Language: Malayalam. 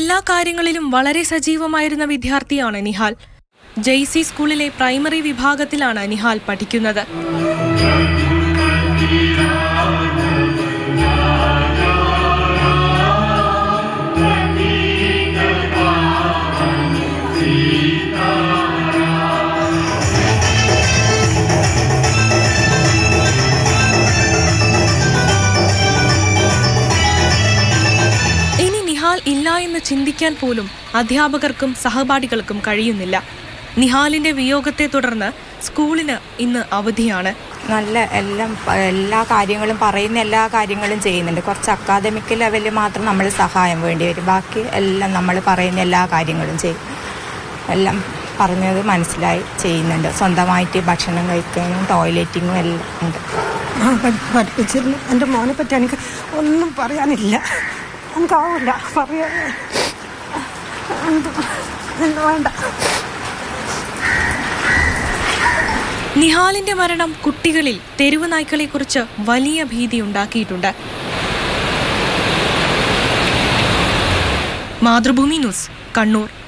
എല്ലാ കാര്യങ്ങളിലും വളരെ സജീവമായിരുന്ന വിദ്യാർത്ഥിയാണ് നിഹാൽ ജെയ്സി സ്കൂളിലെ പ്രൈമറി വിഭാഗത്തിലാണ് നിഹാൽ പഠിക്കുന്നത് ഇനി നിഹാൽ ഇല്ല എന്ന് ചിന്തിക്കാൻ പോലും അധ്യാപകർക്കും സഹപാഠികൾക്കും കഴിയുന്നില്ല നിഹാലിന്റെ വിയോഗത്തെ തുടർന്ന് സ്കൂളിന് ഇന്ന് അവധിയാണ് നല്ല എല്ലാം പ- എല്ലാ കാര്യങ്ങളും പറയുന്ന എല്ലാ കാര്യങ്ങളും ചെയ്യുന്നുണ്ട് കുറച്ച് അക്കാദമിക് ലെവലിൽ മാത്രം നമ്മൾ സഹായം വേണ്ടി വരും ബാക്കി എല്ലാം നമ്മൾ പറയുന്ന എല്ലാ കാര്യങ്ങളും ചെയ്യും എല്ലാം പറഞ്ഞത് മനസ്സിലായി ചെയ്യുന്നുണ്ട് സ്വന്തമായിട്ട് ഭക്ഷണം കഴിക്കാനും ടോയ്ലറ്റിങ്ങും എല്ലാം ഉണ്ട് ആ പഠി- പഠിപ്പിച്ചിരുന്നു എൻ്റെ മോനെ പറ്റി എനിക്ക് ഒന്നും പറയാനില്ല എനിക്കാവില്ല പറയാൻ എന്ത് എന്ത് വേണ്ട നിഹാലിന്റെ മരണം കുട്ടികളിൽ തെരുവ് നായ്ക്കളെക്കുറിച്ച് വലിയ ഭീതി ഉണ്ടാക്കിയിട്ടുണ്ട് മാതൃഭൂമി ന്യൂസ് കണ്ണൂർ